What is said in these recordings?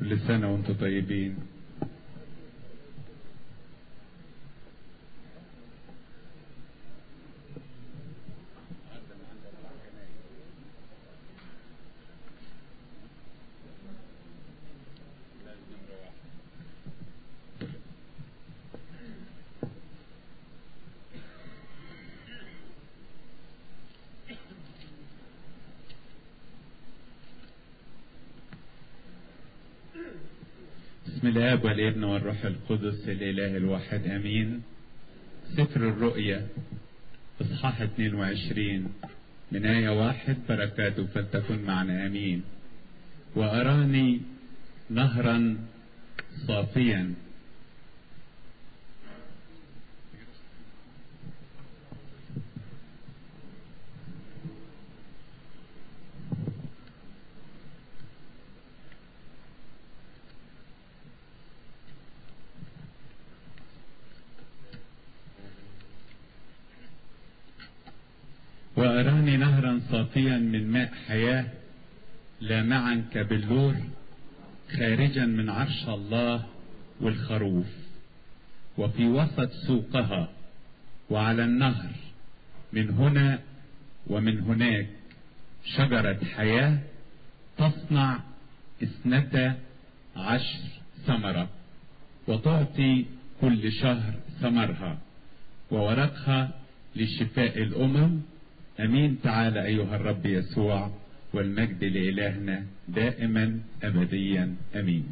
كل سنة وانتم طيبين بسم الاب والابن والروح القدس الاله الواحد امين سفر الرؤيا اصحاح 22 من آية واحد بركاته فلتكن معنا امين واراني نهرا صافيا وأراني نهرا صافيا من ماء حياة لامعا كبلور خارجا من عرش الله والخروف وفي وسط سوقها وعلى النهر من هنا ومن هناك شجرة حياة تصنع اثنتا عشر ثمرة وتعطي كل شهر ثمرها وورقها لشفاء الأمم امين تعالى ايها الرب يسوع والمجد لالهنا دائما ابديا امين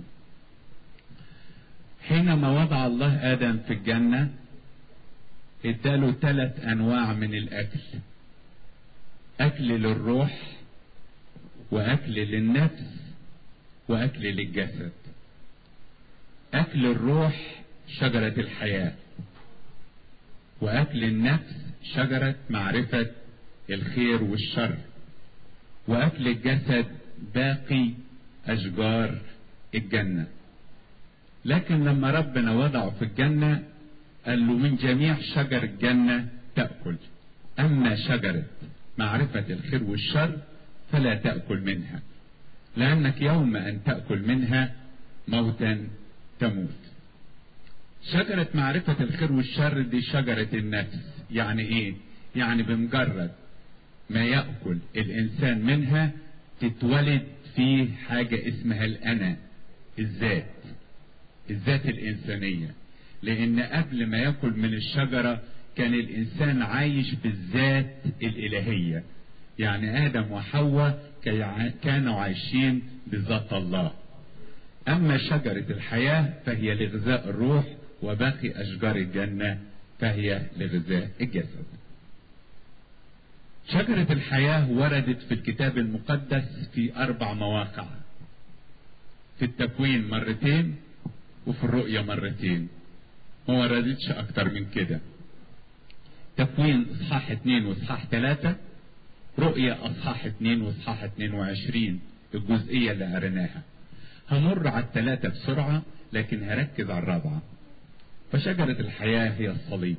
حينما وضع الله ادم في الجنه اداله ثلاث انواع من الاكل اكل للروح واكل للنفس واكل للجسد اكل الروح شجره الحياه واكل النفس شجره معرفه الخير والشر واكل الجسد باقي اشجار الجنه لكن لما ربنا وضعه في الجنه قال له من جميع شجر الجنه تاكل اما شجره معرفه الخير والشر فلا تاكل منها لانك يوم ان تاكل منها موتا تموت شجره معرفه الخير والشر دي شجره النفس يعني ايه يعني بمجرد ما يأكل الإنسان منها تتولد فيه حاجة اسمها الأنا الذات الذات الإنسانية لأن قبل ما يأكل من الشجرة كان الإنسان عايش بالذات الإلهية يعني آدم وحواء كانوا عايشين بذات الله أما شجرة الحياة فهي لغذاء الروح وباقي أشجار الجنة فهي لغذاء الجسد شجرة الحياة وردت في الكتاب المقدس في أربع مواقع في التكوين مرتين وفي الرؤية مرتين ما وردتش أكتر من كده تكوين إصحاح اتنين وإصحاح تلاتة رؤية أصحاح اتنين وإصحاح اتنين وعشرين الجزئية اللي قريناها همر على التلاتة بسرعة لكن هركز على الرابعة فشجرة الحياة هي الصليب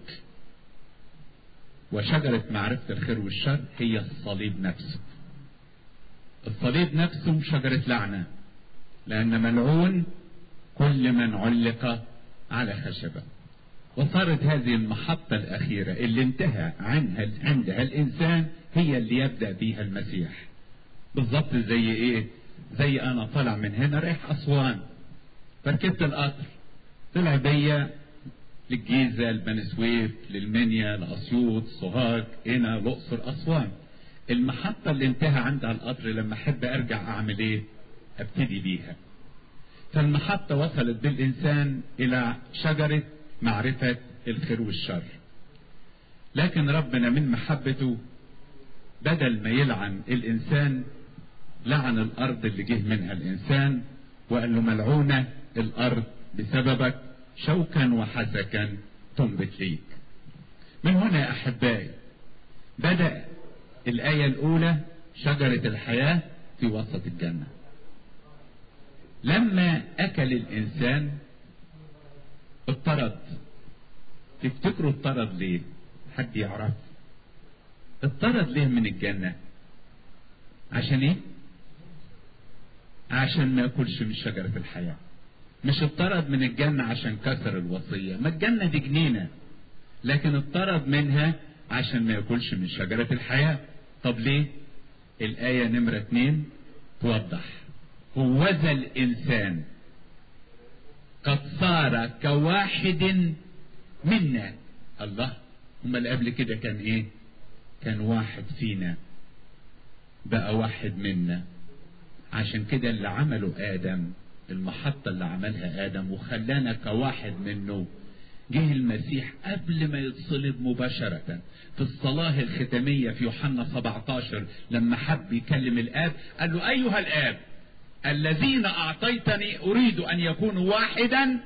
وشجرة معرفة الخير والشر هي الصليب نفسه الصليب نفسه شجرة لعنة لأن ملعون كل من علق على خشبة وصارت هذه المحطة الأخيرة اللي انتهى عنها عندها الإنسان هي اللي يبدأ بيها المسيح بالظبط زي إيه؟ زي أنا طالع من هنا رايح أسوان فركبت القطر طلع بيا للجيزة لبني سويف للمنيا لأسيوط سوهاج هنا الأقصر أسوان المحطة اللي انتهى عندها القطر لما أحب أرجع أعمل إيه؟ أبتدي بيها فالمحطة وصلت بالإنسان إلى شجرة معرفة الخير والشر لكن ربنا من محبته بدل ما يلعن الإنسان لعن الأرض اللي جه منها الإنسان وقال له ملعونة الأرض بسببك شوكا وحسكا تنبت ليك من هنا يا أحبائي بدأ الآية الأولى شجرة الحياة في وسط الجنة لما أكل الإنسان اضطرد تفتكروا اضطرد ليه حد يعرف اضطرد ليه من الجنة عشان ايه عشان ما ياكلش من شجرة الحياة مش اطرد من الجنة عشان كسر الوصية ما الجنة دي جنينة لكن اطرد منها عشان ما ياكلش من شجرة الحياة طب ليه الآية نمرة اتنين توضح هوذا الإنسان قد صار كواحد منا الله هما اللي قبل كده كان ايه كان واحد فينا بقى واحد منا عشان كده اللي عمله آدم المحطة اللي عملها آدم وخلانا كواحد منه جه المسيح قبل ما يتصلب مباشرة في الصلاة الختامية في يوحنا 17 لما حب يكلم الآب قال له أيها الآب الذين أعطيتني أريد أن يكونوا واحدا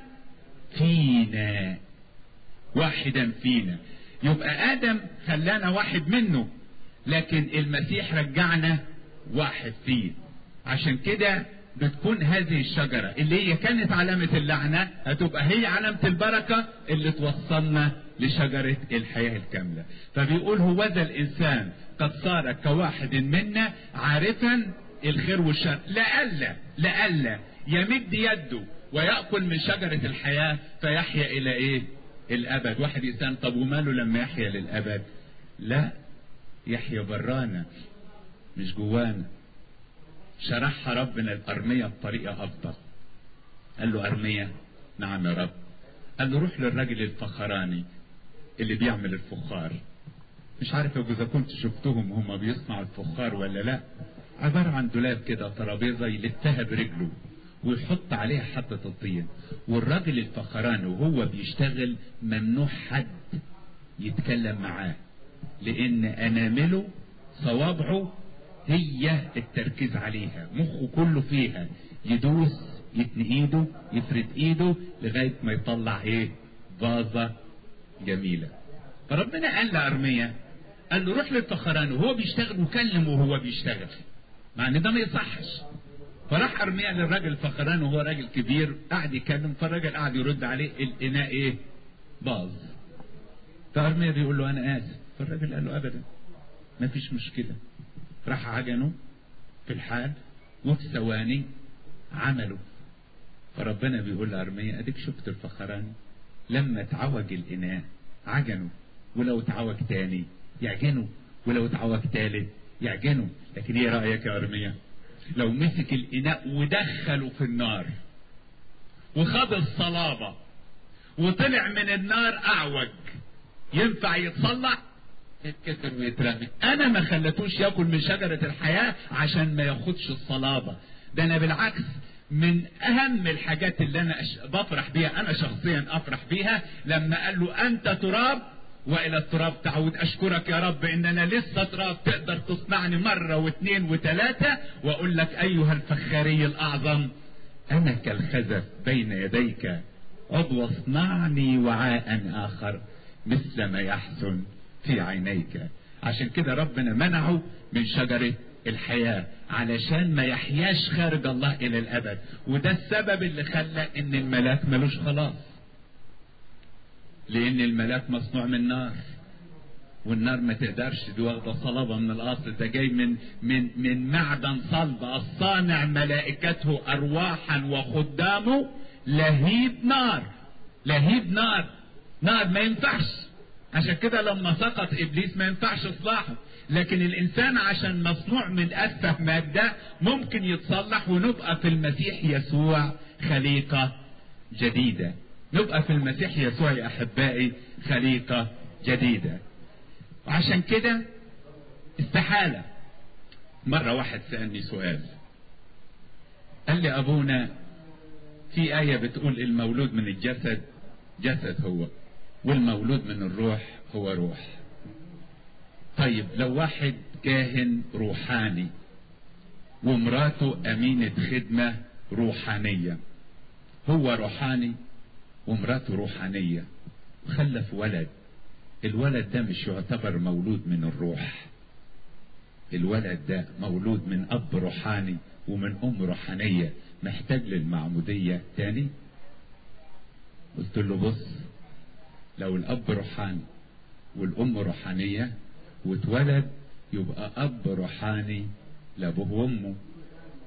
فينا واحدا فينا يبقى آدم خلانا واحد منه لكن المسيح رجعنا واحد فيه عشان كده بتكون هذه الشجرة اللي هي كانت علامة اللعنة هتبقى هي علامة البركة اللي توصلنا لشجرة الحياة الكاملة فبيقول هو ذا الإنسان قد صار كواحد منا عارفا الخير والشر لألا لألا يمد يده ويأكل من شجرة الحياة فيحيا إلى إيه الأبد واحد يسأل طب وماله لما يحيا للأبد لا يحيا برانا مش جوانا شرحها ربنا الأرمية بطريقة أفضل قال له أرمية نعم يا رب قال له روح للراجل الفخراني اللي بيعمل الفخار مش عارف إذا كنت شفتهم هم بيصنعوا الفخار ولا لا عبارة عن دولاب كده ترابيزة يلفها برجله ويحط عليها حبة الطين والراجل الفخراني وهو بيشتغل ممنوع حد يتكلم معاه لأن أنامله صوابعه هي التركيز عليها مخه كله فيها يدوس يتني ايده يفرد ايده لغاية ما يطلع ايه فازة جميلة فربنا قال لأرمية قال له روح للفخران وهو بيشتغل وكلمه وهو بيشتغل مع ان ده ما يصحش فراح ارميا للراجل الفخران وهو راجل كبير قعد يكلم فالراجل قعد يرد عليه الاناء ايه باظ فارميا بيقول له انا اسف فالراجل قال له ابدا ما فيش مشكله راح عجنه في الحال وفي ثواني عمله فربنا بيقول لأرميا أديك شفت الفخران لما تعوج الإناء عجنه ولو تعوج تاني يعجنه ولو تعوج تالت يعجنه لكن ايه رأيك يا أرميا لو مسك الإناء ودخله في النار وخد الصلابة وطلع من النار أعوج ينفع يتصلح يتكسر ويترمي انا ما خلتوش ياكل من شجرة الحياة عشان ما ياخدش الصلابة ده انا بالعكس من اهم الحاجات اللي انا أش... بفرح بيها انا شخصيا افرح بيها لما قال له انت تراب والى التراب تعود اشكرك يا رب ان انا لسه تراب تقدر تصنعني مرة واثنين وثلاثة واقول لك ايها الفخاري الاعظم انا كالخزف بين يديك عضو اصنعني وعاء اخر مثل ما يحسن في عينيك عشان كده ربنا منعه من شجرة الحياة علشان ما يحياش خارج الله إلى الأبد وده السبب اللي خلى إن الملاك ملوش خلاص لأن الملاك مصنوع من نار والنار ما تقدرش دي واخدة صلابة من الأصل ده جاي من من من معدن صلب الصانع ملائكته أرواحا وخدامه لهيب نار لهيب نار نار ما ينفعش عشان كده لما سقط ابليس ما ينفعش اصلاحه لكن الانسان عشان مصنوع من اسفه ماده ممكن يتصلح ونبقى في المسيح يسوع خليقه جديده نبقى في المسيح يسوع يا احبائي خليقه جديده وعشان كده استحاله مره واحد سالني سؤال قال لي ابونا في ايه بتقول المولود من الجسد جسد هو والمولود من الروح هو روح طيب لو واحد كاهن روحاني ومراته أمينة خدمة روحانية هو روحاني ومراته روحانية وخلف ولد الولد ده مش يعتبر مولود من الروح الولد ده مولود من أب روحاني ومن أم روحانية محتاج للمعمودية تاني قلت له بص لو الأب روحاني والأم روحانية واتولد يبقى أب روحاني لأبوه وأمه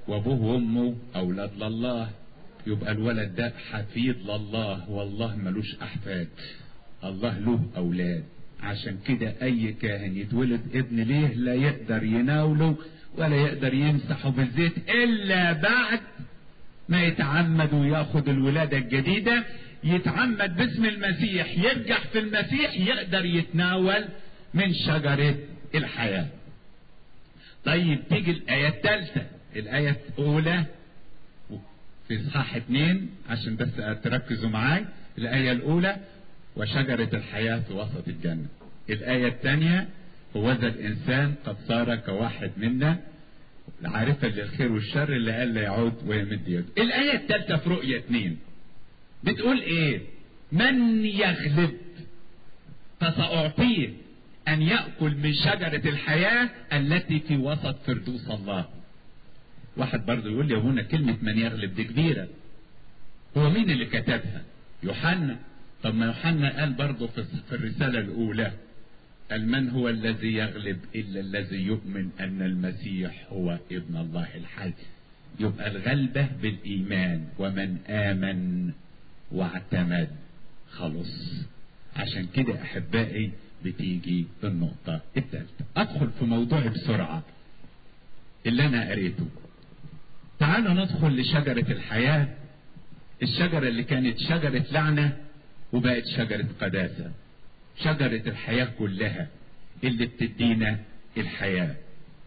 وابوه وامه اولاد لله يبقى الولد ده حفيد لله والله ملوش احفاد الله له اولاد عشان كده اي كاهن يتولد ابن ليه لا يقدر يناوله ولا يقدر يمسحه بالزيت الا بعد ما يتعمد وياخد الولادة الجديدة يتعمد باسم المسيح ينجح في المسيح يقدر يتناول من شجرة الحياة طيب تيجي الآية الثالثة الآية الأولى في إصحاح اتنين عشان بس تركزوا معاي الآية الأولى وشجرة الحياة في وسط الجنة الآية الثانية هو ذا الإنسان قد صار كواحد منا عارفا للخير والشر اللي قال لا يعود ويمد يده الآية الثالثة في رؤية اتنين بتقول ايه من يغلب فسأعطيه أن يأكل من شجرة الحياة التي في وسط فردوس الله واحد برضه يقول لي يا ابونا كلمة من يغلب دي كبيرة هو مين اللي كتبها يوحنا طب ما يوحنا قال برضه في الرسالة الأولى قال من هو الذي يغلب إلا الذي يؤمن أن المسيح هو ابن الله الحي يبقى الغلبة بالإيمان ومن آمن واعتمد خلص عشان كده أحبائي بتيجي النقطة الثالثة أدخل في موضوعي بسرعة اللي أنا قريته تعالوا ندخل لشجرة الحياة الشجرة اللي كانت شجرة لعنة وبقت شجرة قداسة شجرة الحياة كلها اللي بتدينا الحياة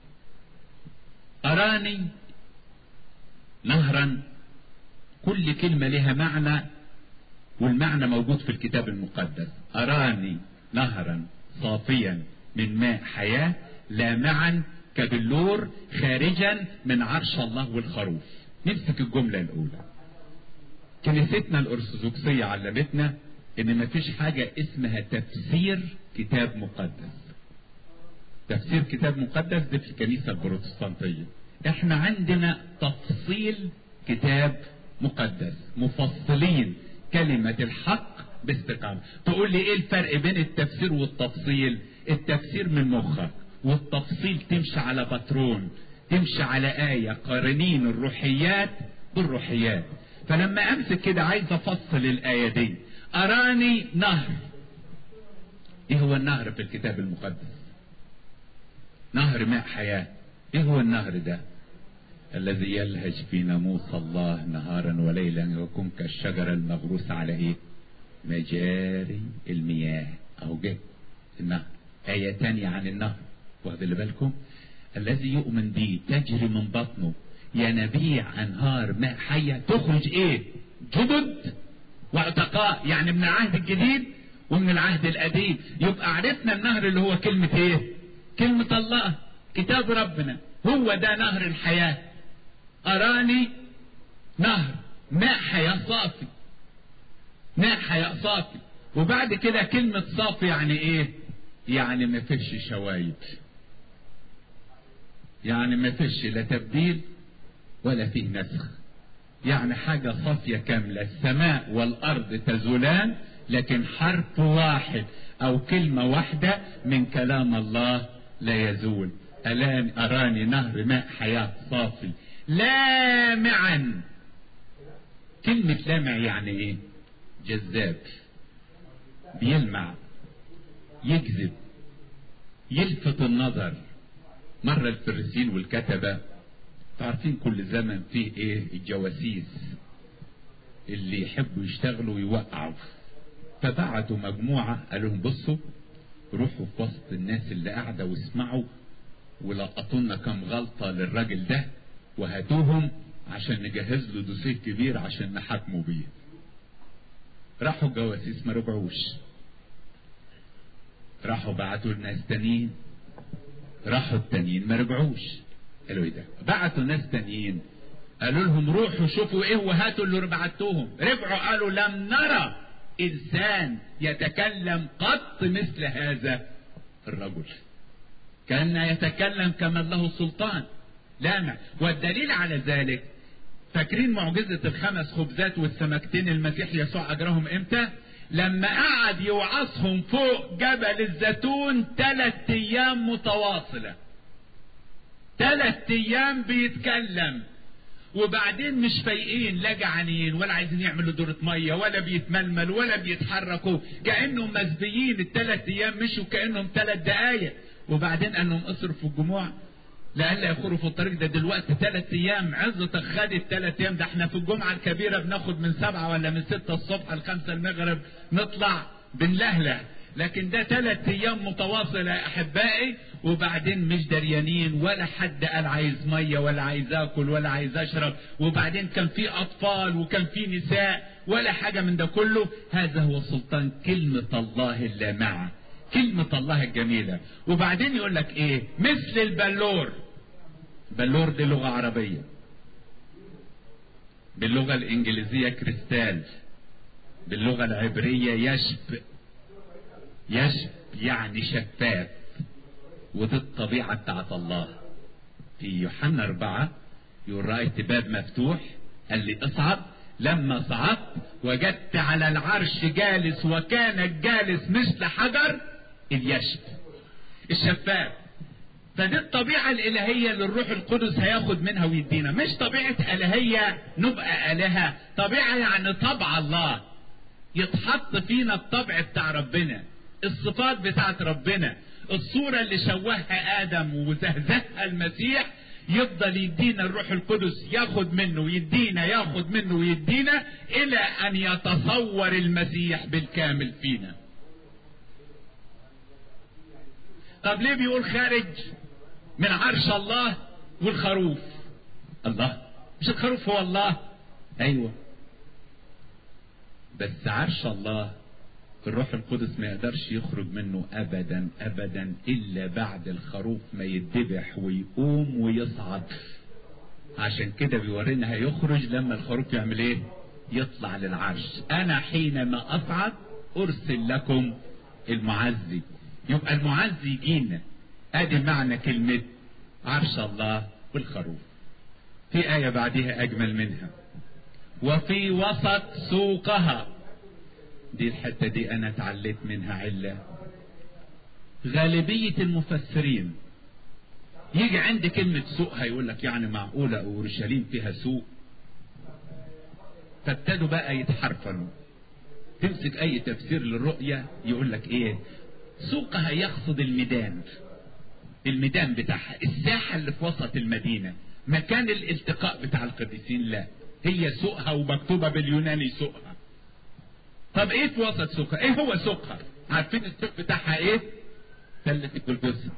أراني نهرا كل كلمة لها معنى والمعنى موجود في الكتاب المقدس أراني نهرا صافيا من ماء حياة لامعا كبلور خارجا من عرش الله والخروف نمسك الجملة الأولى كنيستنا الأرثوذكسية علمتنا إن مفيش حاجة اسمها تفسير كتاب مقدس تفسير كتاب مقدس ده في الكنيسة البروتستانتية احنا عندنا تفصيل كتاب مقدس مفصلين كلمة الحق باستقامة تقول لي ايه الفرق بين التفسير والتفصيل التفسير من مخك والتفصيل تمشي على باترون تمشي على آية قارنين الروحيات بالروحيات فلما امسك كده عايز افصل الآية دي اراني نهر ايه هو النهر في الكتاب المقدس نهر ماء حياة ايه هو النهر ده الذي يلهج في ناموس الله نهارا وليلا ويكون كالشجرة المغروسة على ايه مجاري المياه اهو جه النهر آية تانية عن النهر واخد اللي بالكم الذي يؤمن به تجري من بطنه ينابيع انهار ماء حية تخرج ايه جدد وعتقاء يعني من العهد الجديد ومن العهد القديم يبقى عرفنا النهر اللي هو كلمة ايه كلمة الله كتاب ربنا هو ده نهر الحياة أراني نهر ماء حياة صافي ماء حياة صافي وبعد كده كلمة صافي يعني ايه يعني ما فيش شوايب يعني ما فيش لا تبديل ولا فيه نسخ يعني حاجة صافية كاملة السماء والأرض تزولان لكن حرف واحد أو كلمة واحدة من كلام الله لا يزول ألان أراني نهر ماء حياة صافي لامعا كلمة لامع يعني إيه جذاب بيلمع يجذب يلفت النظر مرة الفريسين والكتبة تعرفين كل زمن فيه ايه الجواسيس اللي يحبوا يشتغلوا ويوقعوا فبعتوا مجموعة قالوا لهم بصوا روحوا في وسط الناس اللي قاعدة واسمعوا ولقطوا لنا كام غلطة للراجل ده وهاتوهم عشان نجهز له دوسيه كبير عشان نحاكمه بيه راحوا الجواسيس ما رجعوش راحوا بعتوا لناس تانيين راحوا التانيين ما رجعوش قالوا ايه ده بعتوا ناس تانيين قالوا لهم روحوا شوفوا ايه وهاتوا اللي بعتوهم رجعوا قالوا لم نرى انسان يتكلم قط مثل هذا الرجل كان يتكلم كمن له سلطان لامع والدليل على ذلك فاكرين معجزة الخمس خبزات والسمكتين المسيح يسوع أجرهم إمتى؟ لما قعد يوعظهم فوق جبل الزيتون ثلاث أيام متواصلة ثلاث أيام بيتكلم وبعدين مش فايقين لا جعانين ولا عايزين يعملوا دورة مية ولا بيتململوا ولا بيتحركوا كأنهم مسبيين الثلاث أيام مشوا كأنهم ثلاث دقايق وبعدين أنهم أسروا في الجموع لألا يخروا في الطريق ده دلوقتي ثلاث أيام عزتك خدت ثلاث أيام ده احنا في الجمعة الكبيرة بناخد من سبعة ولا من ستة الصبح لخمسة المغرب نطلع بنلهلع لكن ده ثلاث ايام متواصله يا احبائي وبعدين مش دريانين ولا حد قال عايز ميه ولا عايز اكل ولا عايز اشرب وبعدين كان في اطفال وكان في نساء ولا حاجه من ده كله هذا هو سلطان كلمه الله اللامعه كلمه الله الجميله وبعدين يقول لك ايه مثل البلور بلور دي لغه عربيه باللغه الانجليزيه كريستال باللغه العبريه يشب يشب يعني شفاف ودي الطبيعة بتاعت الله في يوحنا أربعة يقول رأيت باب مفتوح قال لي اصعد لما صعدت وجدت على العرش جالس وكان الجالس مثل حجر اليشب الشفاف فدي الطبيعة الإلهية اللي الروح القدس هياخد منها ويدينا مش طبيعة إلهية نبقى آلهة طبيعة يعني طبع الله يتحط فينا الطبع بتاع ربنا الصفات بتاعت ربنا الصورة اللي شوهها آدم وزهزهها المسيح يفضل يدينا الروح القدس ياخد منه ويدينا ياخد منه ويدينا إلى أن يتصور المسيح بالكامل فينا طب ليه بيقول خارج من عرش الله والخروف الله مش الخروف هو الله ايوه بس عرش الله الروح القدس ما يقدرش يخرج منه ابدا ابدا الا بعد الخروف ما يتذبح ويقوم ويصعد عشان كده بيورينا هيخرج لما الخروف يعمل ايه يطلع للعرش انا حينما اصعد ارسل لكم المعزي يبقى المعزي يجينا ادي معنى كلمة عرش الله والخروف في آية بعدها أجمل منها وفي وسط سوقها دي الحتة دي أنا اتعليت منها علة غالبية المفسرين يجي عند كلمة سوق هيقول لك يعني معقولة أورشليم فيها سوق فابتدوا بقى يتحرفنوا تمسك أي تفسير للرؤية يقول لك إيه سوقها يقصد الميدان الميدان بتاعها الساحة اللي في وسط المدينة مكان الالتقاء بتاع القديسين لا هي سوقها ومكتوبة باليوناني سوقها طب ايه في وسط سوقها ايه هو سوقها عارفين السوق بتاعها ايه تلة الجلجسة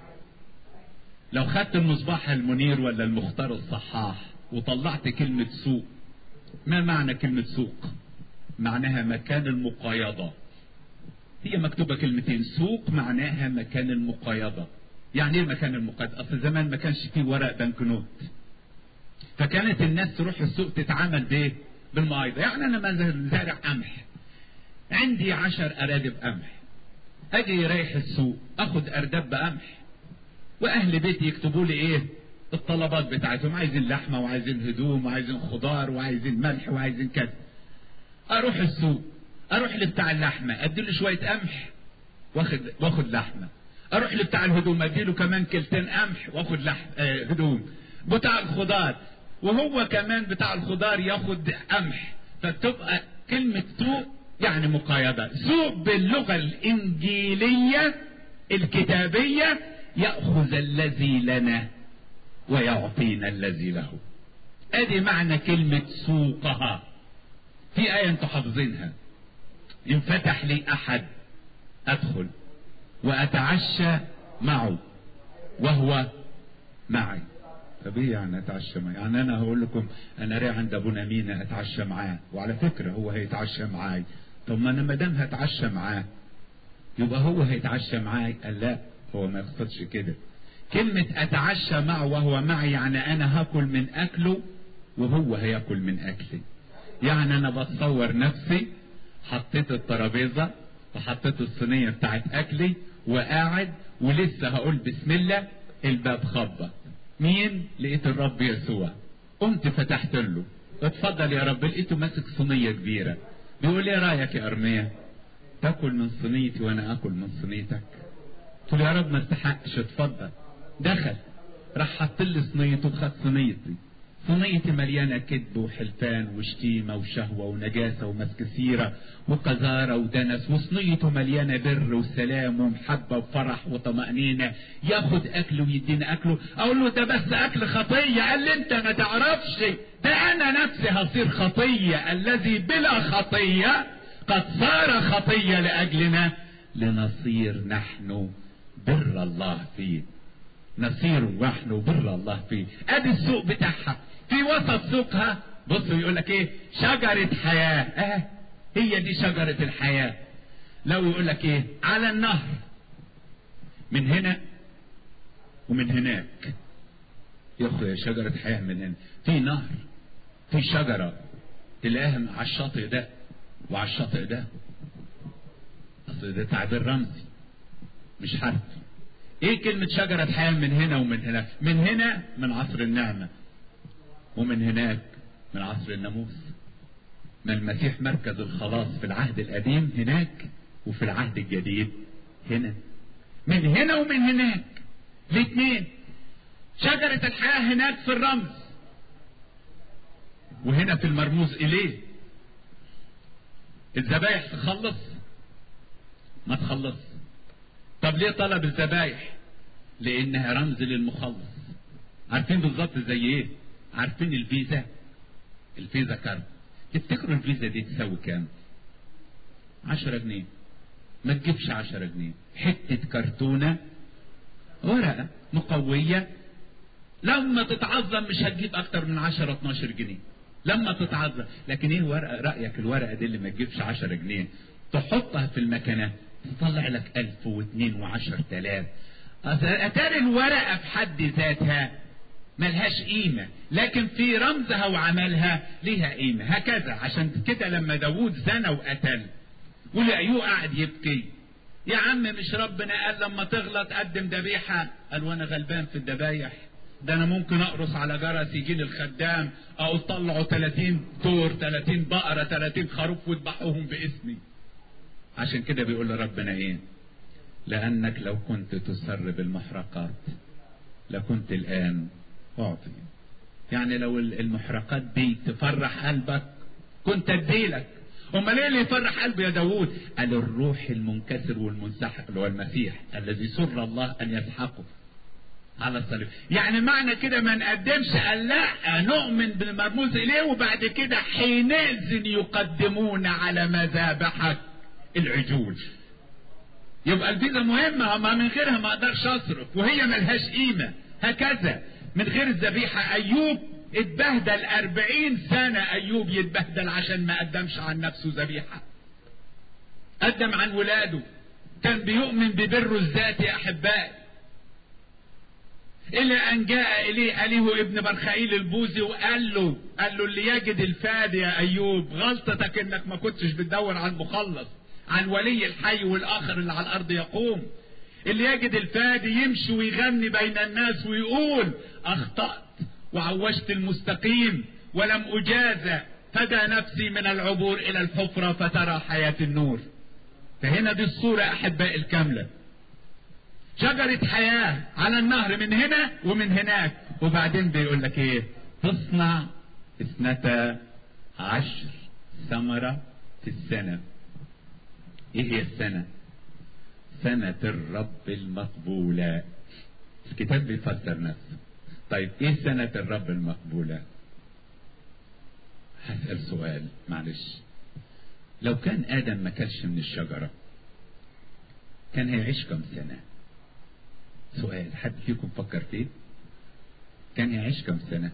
لو خدت المصباح المنير ولا المختار الصحاح وطلعت كلمة سوق ما معنى كلمة سوق معناها مكان المقايضة هي مكتوبة كلمتين سوق معناها مكان المقايضة يعني ايه مكان المقايضة اصل زمان ما كانش فيه ورق بنكنوت فكانت الناس تروح السوق تتعامل بايه بالمقايضة يعني انا مثلا زارع قمح عندي عشر ارادب قمح اجي رايح السوق اخد اردب قمح واهل بيتي يكتبوا لي ايه الطلبات بتاعتهم عايزين لحمه وعايزين هدوم وعايزين خضار وعايزين ملح وعايزين كذا اروح السوق اروح لبتاع اللحمه اديله شويه قمح واخد واخد لحمه اروح لبتاع الهدوم اديله كمان كيلتين قمح واخد لحم آه هدوم بتاع الخضار وهو كمان بتاع الخضار ياخد قمح فبتبقى كلمه سوق يعني مقايضه سوق باللغه الانجيليه الكتابيه ياخذ الذي لنا ويعطينا الذي له ادي معنى كلمه سوقها في آية انتوا حافظينها إن فتح لي أحد أدخل وأتعشى معه وهو معي طب ايه يعني اتعشى معي يعني انا هقول لكم انا رايح عند ابونا مينا اتعشى معاه وعلى فكره هو هيتعشى معاي طب ما انا ما دام هتعشى معاه يبقى هو هيتعشى معاي قال لا هو ما يقصدش كده كلمة اتعشى معه وهو معي يعني انا هاكل من اكله وهو هياكل من اكلي يعني انا بتصور نفسي حطيت الترابيزة وحطيت الصينية بتاعت اكلي وقاعد ولسه هقول بسم الله الباب خبط مين لقيت الرب يسوع قمت فتحت له اتفضل يا رب لقيته ماسك صينية كبيرة بيقول ايه رايك يا ارميا تاكل من صينيتي وانا اكل من صينيتك قلت له يا رب ما استحقش اتفضل دخل راح حط لي صينيته وخد صينيتي صينيتي مليانة كذب وحلفان وشتيمة وشهوة ونجاسة ومسك سيرة وقذارة ودنس وصينيته مليانة بر وسلام ومحبة وفرح وطمأنينة ياخد أكله ويدينا أكله أقول له ده بس أكل خطية قال لي أنت ما تعرفش ده أنا نفسي هصير خطية الذي بلا خطية قد صار خطية لأجلنا لنصير نحن بر الله فيه نصير نحن بر الله فيه ادي السوق بتاعها في وسط سوقها بصوا يقول لك ايه شجرة حياة اه هي دي شجرة الحياة لو يقول لك ايه على النهر من هنا ومن هناك يا اخويا شجرة حياة من هنا في نهر في شجرة تلاقيها على الشاطئ ده وعلى الشاطئ ده اصل ده تعبير رمزي مش حرفي ايه كلمة شجرة حياة من هنا ومن هناك من هنا من عصر النعمة ومن هناك من عصر الناموس ما المسيح مركز الخلاص في العهد القديم هناك وفي العهد الجديد هنا من هنا ومن هناك الاثنين شجرة الحياة هناك في الرمز وهنا في المرموز إليه الذبايح تخلص ما تخلص طب ليه طلب الذبايح لانها رمز للمخلص عارفين بالظبط زي ايه عارفين الفيزا الفيزا كارد تفتكروا الفيزا دي تساوي كام عشرة جنيه ما تجيبش عشرة جنيه حتة كرتونة ورقة مقوية لما تتعظم مش هتجيب اكتر من عشرة 12 جنيه لما تتعظم لكن ايه ورقة رأيك الورقة دي اللي ما تجيبش عشرة جنيه تحطها في المكنة تطلع لك ألف واثنين وعشر تلاف أتاري الورقة في حد ذاتها ملهاش قيمة لكن في رمزها وعملها ليها قيمة هكذا عشان كده لما داوود زنى وقتل ولقيوه قاعد يبكي يا عم مش ربنا قال لما تغلط قدم ذبيحة قال وانا غلبان في الذبايح ده انا ممكن اقرص على جرس يجي لي الخدام اقول طلعوا 30 تور 30 بقرة 30 خروف واذبحوهم باسمي عشان كده بيقول لربنا ايه لانك لو كنت تسر بالمحرقات لكنت الان اعطي يعني لو المحرقات دي تفرح قلبك كنت اديلك امال ايه اللي يفرح قلبه يا داوود قال الروح المنكسر والمنسحق اللي هو المسيح الذي سر الله ان يسحقه على الصليب يعني معنى كده ما نقدمش قال لا نؤمن بالمرموز اليه وبعد كده حينئذ يقدمون على مذابحك العجول يبقى الفيزا مهمة ما من غيرها ما اقدرش اصرف وهي ملهاش قيمة هكذا من غير الذبيحة ايوب اتبهدل أربعين سنة ايوب يتبهدل عشان ما قدمش عن نفسه ذبيحة قدم عن ولاده كان بيؤمن ببره الذاتي يا احبائي إلى أن جاء إليه أليه ابن برخائيل البوزي وقال له قال له اللي يجد الفادي يا أيوب غلطتك إنك ما كنتش بتدور عن مخلص عن ولي الحي والآخر اللي على الأرض يقوم اللي يجد الفادي يمشي ويغني بين الناس ويقول أخطأت وعوجت المستقيم ولم أجازى فدى نفسي من العبور إلى الحفرة فترى حياة النور فهنا دي الصورة أحبائي الكاملة شجرة حياة على النهر من هنا ومن هناك وبعدين بيقول لك ايه تصنع اثنتا عشر ثمرة في السنة ايه هي السنة سنة الرب المقبولة الكتاب بيفسر نفسه طيب ايه سنة الرب المقبولة هسأل سؤال معلش لو كان آدم ما كلش من الشجرة كان هيعيش كم سنة سؤال حد فيكم فكر فيه كان يعيش كم سنة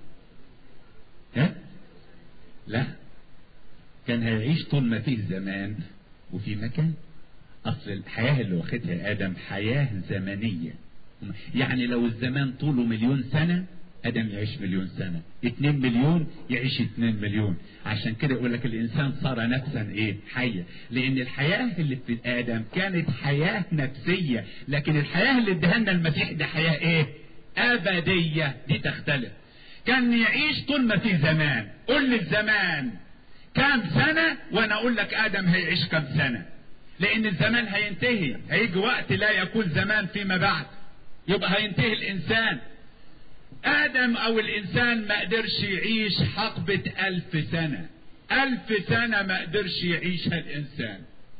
ها لا كان هيعيش طول ما فيه زمان وفي مكان اصل الحياة اللي واخدها ادم حياة زمنية يعني لو الزمان طوله مليون سنة ادم يعيش مليون سنة اتنين مليون يعيش اتنين مليون عشان كده يقول لك الانسان صار نفسا ايه حية لان الحياة اللي في ادم كانت حياة نفسية لكن الحياة اللي اداها لنا المسيح دي حياة ايه ابدية دي تختلف كان يعيش طول ما في زمان قول لي الزمان كام سنة وانا اقول لك ادم هيعيش كام سنة لان الزمان هينتهي هيجي وقت لا يكون زمان فيما بعد يبقى هينتهي الانسان ادم او الانسان ما قدرش يعيش حقبة الف سنة الف سنة ما قدرش يعيشها الانسان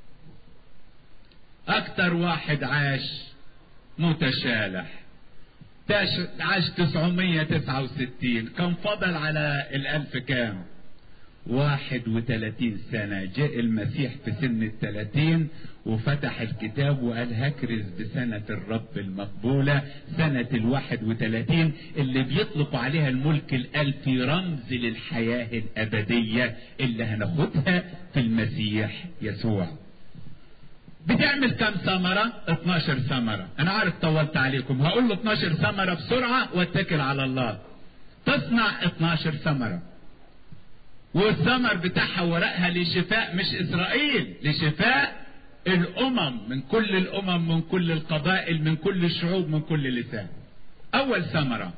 اكتر واحد عاش متشالح عاش 969 كان فضل على الالف كام واحد وثلاثين سنة جاء المسيح في سن الثلاثين وفتح الكتاب وقال هكرز بسنة الرب المقبولة سنة الواحد وثلاثين اللي بيطلق عليها الملك الألفي رمز للحياة الأبدية اللي هناخدها في المسيح يسوع بتعمل كم ثمرة 12 ثمرة انا عارف طولت عليكم هقول له 12 ثمرة بسرعة واتكل على الله تصنع 12 ثمرة والثمر بتاعها ورقها لشفاء مش اسرائيل لشفاء الامم من كل الامم من كل القبائل من كل الشعوب من كل لسان اول ثمرة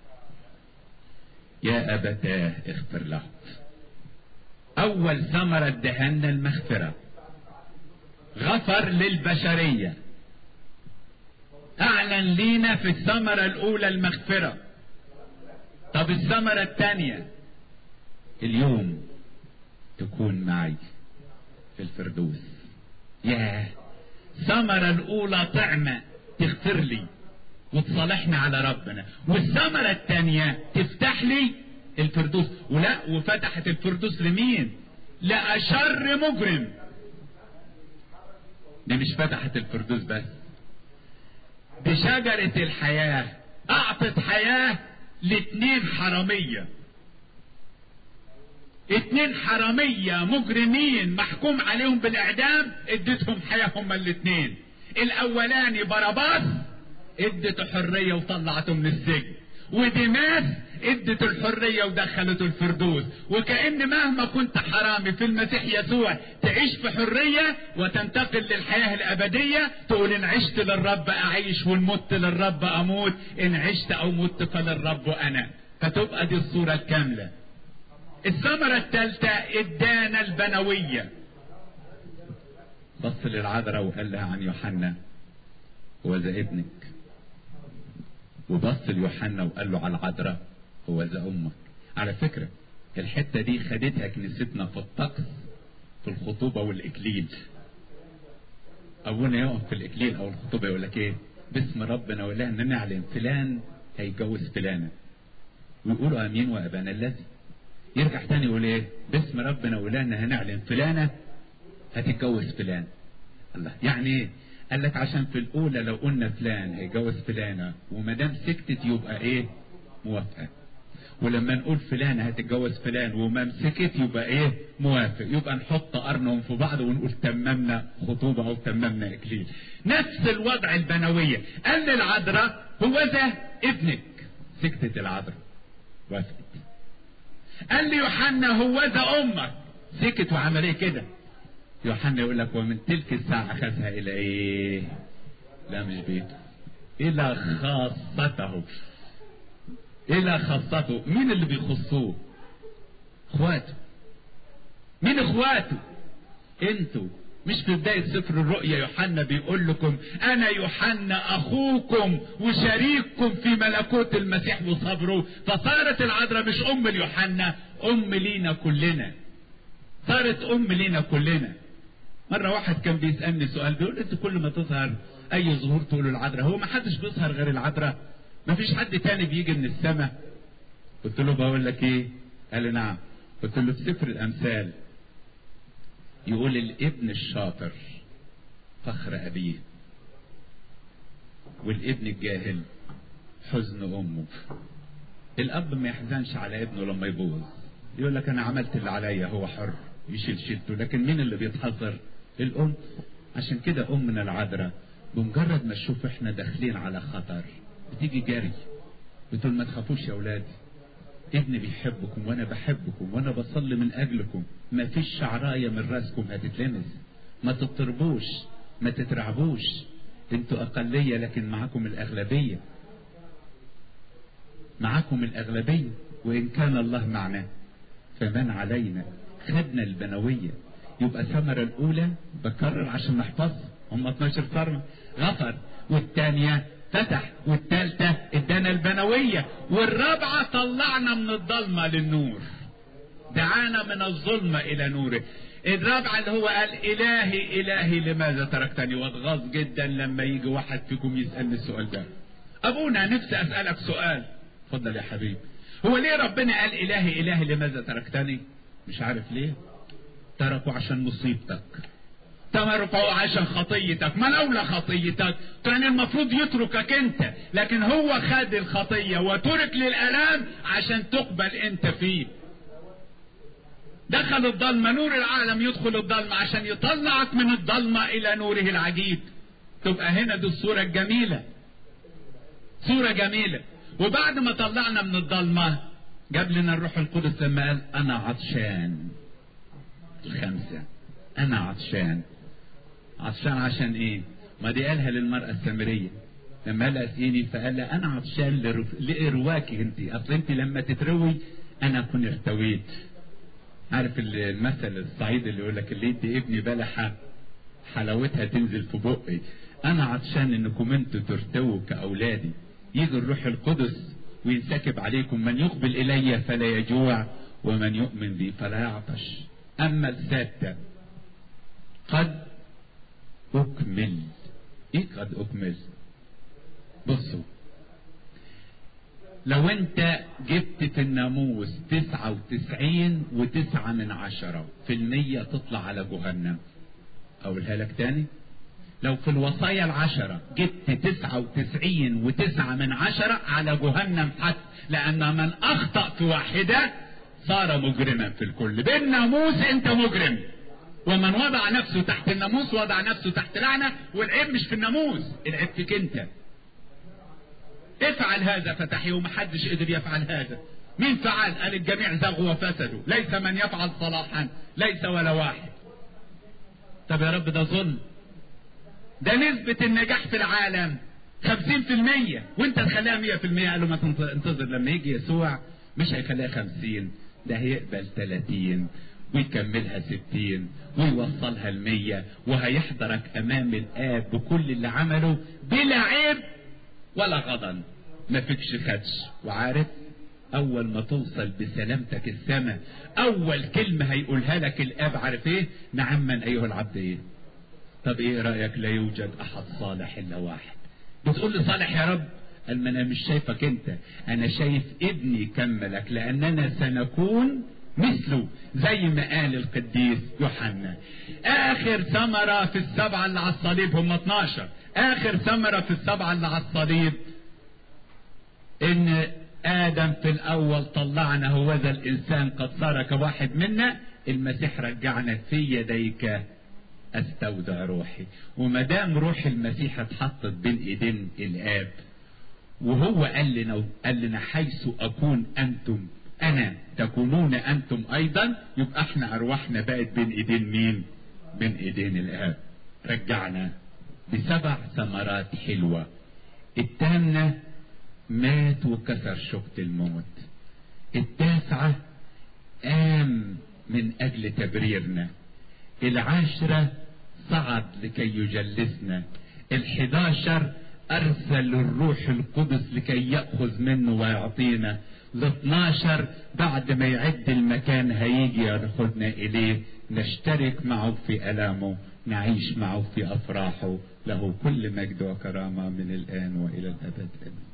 يا ابتاه اغفر له اول ثمرة ادهنا المغفرة غفر للبشرية اعلن لينا في الثمرة الاولى المغفرة طب الثمرة الثانية اليوم تكون معي في الفردوس ياه الثمرة الأولى طعمة تغفر لي وتصالحنا على ربنا والثمرة الثانية تفتح لي الفردوس ولا وفتحت الفردوس لمين لأشر مجرم دي مش فتحت الفردوس بس دي شجرة الحياة أعطت حياة لاتنين حرامية اتنين حرامية مجرمين محكوم عليهم بالاعدام اديتهم حياة هما الاتنين الاولاني باراباس ادته حرية وطلعته من السجن وديماس ادت الحرية ودخلته الفردوس وكأن مهما كنت حرامي في المسيح يسوع تعيش في حرية وتنتقل للحياة الأبدية تقول إن عشت للرب أعيش وإن مت للرب أموت إن عشت أو مت فللرب أنا فتبقى دي الصورة الكاملة الثمرة الثالثة الدانة البنوية بص للعذراء وقال لها عن يوحنا هو ذا ابنك وبص ليوحنا وقال له على العذراء هو ذا امك على فكرة الحتة دي خدتها كنيستنا في الطقس في الخطوبة والإكليل أبونا يقف في الإكليل أو الخطوبة يقول لك إيه باسم ربنا ولهنا نعلن فلان هيتجوز فلانة ويقولوا آمين وأبانا الذي يرجع تاني يقول ايه باسم ربنا ولادنا هنعلن فلانة هتتجوز فلان الله يعني ايه قال لك عشان في الاولى لو قلنا فلان هيتجوز فلانة وما دام سكتت يبقى ايه موافقة ولما نقول فلانة هتتجوز فلان وما مسكت يبقى ايه موافق يبقى نحط قرنهم في بعض ونقول تممنا خطوبة او تممنا اكليل نفس الوضع البنوية قال للعذراء هو ذا ابنك سكتت العذراء وافقت قال لي يوحنا هو ذا امك سكت وعمل ايه كده يوحنا يقول لك ومن تلك الساعة اخذها الى ايه لا مش بيته الى خاصته الى خاصته مين اللي بيخصوه اخواته مين اخواته انتوا مش في بداية سفر الرؤيا يوحنا بيقول لكم أنا يوحنا أخوكم وشريككم في ملكوت المسيح وصبره فصارت العذراء مش أم ليوحنا أم لينا كلنا صارت أم لينا كلنا مرة واحد كان بيسألني سؤال بيقول أنت كل ما تظهر أي ظهور تقول العذراء هو ما حدش بيظهر غير العذراء ما فيش حد تاني بيجي من السماء قلت له بقول لك إيه قال لي نعم قلت له في سفر الأمثال يقول الابن الشاطر فخر أبيه والابن الجاهل حزن أمه الأب ما يحزنش على ابنه لما يبوظ يقول لك أنا عملت اللي عليا هو حر يشيل شيلته لكن مين اللي بيتحذر الأم عشان كده أمنا العذراء بمجرد ما تشوف احنا داخلين على خطر بتيجي جري بتقول ما تخافوش يا أولادي ابني بيحبكم وانا بحبكم وانا بصلي من اجلكم ما فيش شعراية من راسكم هتتلمس ما تضطربوش ما تترعبوش انتوا اقلية لكن معاكم الاغلبية معاكم الاغلبية وان كان الله معنا فمن علينا خدنا البنوية يبقى الثمرة الاولى بكرر عشان نحفظ هم 12 ثمرة غفر والثانية فتح والثالثة ادانا البنوية والرابعة طلعنا من الضلمة للنور دعانا من الظلمة إلى نوره الرابعة اللي هو قال إلهي إلهي لماذا تركتني واتغاظ جدا لما يجي واحد فيكم يسألني السؤال ده أبونا نفسي أسألك سؤال اتفضل يا حبيبي هو ليه ربنا قال إلهي إلهي لماذا تركتني مش عارف ليه تركوا عشان مصيبتك تركوا عشان خطيتك ما لولا خطيتك كان المفروض يتركك انت لكن هو خد الخطية وترك للألام عشان تقبل انت فيه دخل الضلمة نور العالم يدخل الضلمة عشان يطلعك من الضلمة إلى نوره العجيب تبقى هنا دي الصورة الجميلة صورة جميلة وبعد ما طلعنا من الضلمة جاب لنا الروح القدس لما قال أنا عطشان الخمسة أنا عطشان عطشان عشان إيه؟ ما دي قالها للمرأة السامرية لما قال اسقيني فقال لها أنا عطشان لرف... لإرواكي أنت أصل أنت لما تتروي أنا أكون ارتويت عارف المثل الصعيد اللي يقول لك اللي يدي ابني بلحة حلاوتها تنزل في بقي أنا عطشان إنكم أنتوا ترتووا كأولادي يجي الروح القدس وينسكب عليكم من يقبل إلي فلا يجوع ومن يؤمن بي فلا يعطش أما السادة قد أكمل إيه قد أكمل بصوا لو أنت جبت في الناموس تسعة وتسعين وتسعة من عشرة في المية تطلع على جهنم أقولها لك تاني لو في الوصايا العشرة جبت تسعة وتسعين وتسعة من عشرة على جهنم حتى لأن من أخطأ في واحدة صار مجرما في الكل بالناموس أنت مجرم ومن وضع نفسه تحت الناموس وضع نفسه تحت لعنة والعيب مش في الناموس العيب فيك أنت افعل هذا فتحي ومحدش قدر يفعل هذا مين فعل قال الجميع زغوا وفسدوا ليس من يفعل صلاحا ليس ولا واحد طب يا رب ده ظلم ده نسبة النجاح في العالم خمسين في المية وانت تخليها مية في المية قالوا ما تنتظر لما يجي يسوع مش هيخليها خمسين ده هيقبل تلاتين ويكملها ستين ويوصلها المية وهيحضرك امام الاب بكل اللي عمله بلا عيب ولا غضن ما فيكش خدش وعارف اول ما توصل بسلامتك السماء اول كلمة هيقولها لك الاب عارف ايه نعما ايها العبد ايه طب ايه رأيك لا يوجد احد صالح الا واحد بتقول لي صالح يا رب قال ما انا مش شايفك انت انا شايف ابني كملك لاننا سنكون مثله زي ما قال القديس يوحنا اخر ثمرة في السبعة اللي على الصليب هم 12 اخر ثمرة في السبعة اللي على الصليب ان ادم في الاول طلعنا هو ذا الانسان قد صار كواحد منا المسيح رجعنا في يديك استودع روحي وما دام روح المسيح اتحطت بين ايدين الاب وهو قال لنا قال لنا حيث اكون انتم انا تكونون انتم ايضا يبقى احنا ارواحنا بقت بين ايدين مين بين ايدين الاب رجعنا بسبع ثمرات حلوة الثامنة مات وكسر شوكة الموت التاسعة قام من اجل تبريرنا العاشرة صعد لكي يجلسنا الحداشر ارسل الروح القدس لكي يأخذ منه ويعطينا ال 12 بعد ما يعد المكان هيجي ياخدنا اليه نشترك معه في الامه نعيش معه في افراحه له كل مجد وكرامه من الان والى الابد امين